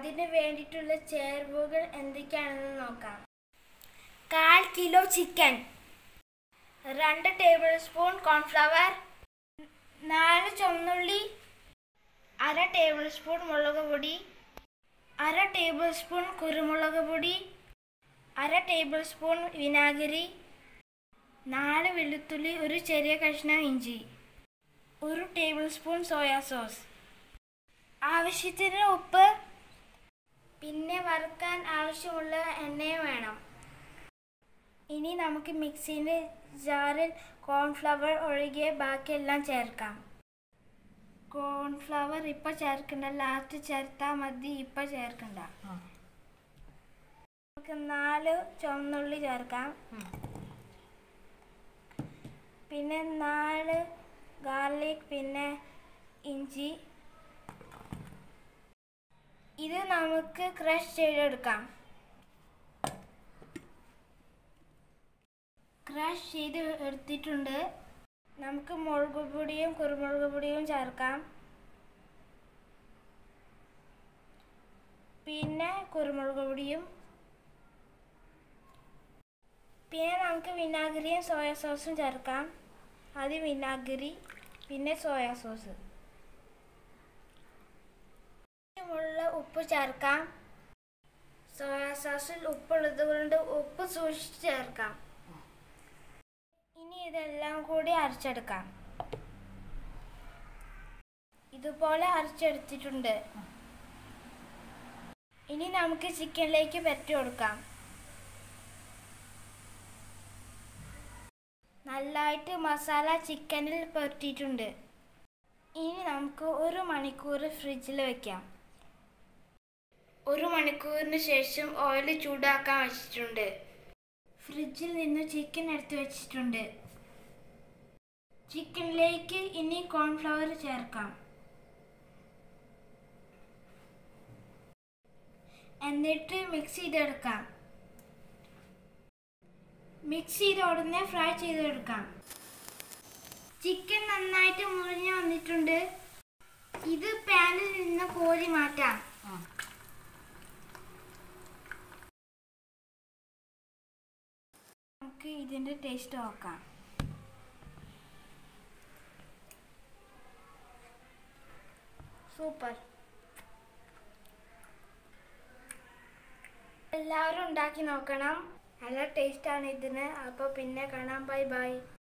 അതിന് വേണ്ടിയിട്ടുള്ള ചേരുവകൾ എന്തൊക്കെയാണെന്ന് നോക്കാം കാൽ കിലോ ചിക്കൻ രണ്ട് ടേബിൾ സ്പൂൺ കോൺഫ്ലവർ നാല് ചുവന്നുള്ളി അര ടേബിൾ സ്പൂൺ മുളക് പൊടി അര ടേബിൾ സ്പൂൺ കുരുമുളക് പൊടി അര ടേബിൾ സ്പൂൺ വിനാഗിരി നാല് വെളുത്തുള്ളി ഒരു ചെറിയ കഷ്ണം ഇഞ്ചി ഒരു ടേബിൾ സ്പൂൺ സോയാ സോസ് ആവശ്യത്തിന് ഉപ്പ് പിന്നെ വറുക്കാൻ ആവശ്യമുള്ള എണ്ണയും വേണം ഇനി നമുക്ക് മിക്സിൻ്റെ ജാറിൽ കോൺഫ്ലവർ ഒഴികെ ബാക്കിയെല്ലാം ചേർക്കാം കോൺഫ്ലവർ ഇപ്പം ചേർക്കണ്ട ലാസ്റ്റ് ചേർത്താൽ മതി ഇപ്പം ചേർക്കണ്ട നമുക്ക് നാല് ചുവന്നുള്ളി ചേർക്കാം പിന്നെ നാല് ഗാർലിക് പിന്നെ ഇഞ്ചി ഇത് നമുക്ക് ക്രഷ് ചെയ്തെടുക്കാം ക്രഷ് ചെയ്ത് എടുത്തിട്ടുണ്ട് നമുക്ക് മുളക് പൊടിയും കുരുമുളക് പൊടിയും ചേർക്കാം പിന്നെ കുരുമുളക് പൊടിയും പിന്നെ നമുക്ക് വിനാഗിരിയും സോയ സോസും ചേർക്കാം ആദ്യം വിനാഗിരി പിന്നെ സോയ സോസ് ഉള്ള ഉപ്പ് ചേർക്കാം സോയ സോസിൽ ഉപ്പുള്ളത് കൊണ്ട് ഉപ്പ് സൂക്ഷിച്ച് ചേർക്കാം ഇനി ഇതെല്ലാം കൂടി അരച്ചെടുക്കാം ഇതുപോലെ അരച്ചെടുത്തിട്ടുണ്ട് ഇനി നമുക്ക് ചിക്കനിലേക്ക് പറ്റി കൊടുക്കാം നല്ലതായിട്ട് മസാല ചിക്കനിൽ പുരട്ടിയിട്ടുണ്ട് ഇനി നമുക്ക് ഒരു മണിക്കൂർ ഫ്രിഡ്ജിൽ വെക്കാം ഒരു മണിക്കൂറിന് ശേഷം ഓയിൽ ചൂടാക്കാൻ വെച്ചിട്ടുണ്ട് ഫ്രിഡ്ജിൽ നിന്ന് ചിക്കൻ എടുത്ത് വെച്ചിട്ടുണ്ട് ചിക്കനിലേക്ക് ഇനി കോൺഫ്ലവർ ചേർക്കാം എന്നിട്ട് മിക്സ് ചെയ്തെടുക്കാം മിക്സ് ചെയ്ത് ഉടനെ ഫ്രൈ ചെയ്തെടുക്കാം ചിക്കൻ നന്നായിട്ട് മുറിഞ്ഞ് വന്നിട്ടുണ്ട് ഇത് പാനിൽ നിന്ന് കോരി മാറ്റാം നമുക്ക് ഇതിൻ്റെ ടേസ്റ്റ് നോക്കാം സൂപ്പർ എല്ലാവരും ഉണ്ടാക്കി നോക്കണം നല്ല ടേസ്റ്റാണ് ഇതിന് അപ്പോൾ പിന്നെ കാണാം ബൈ ബൈ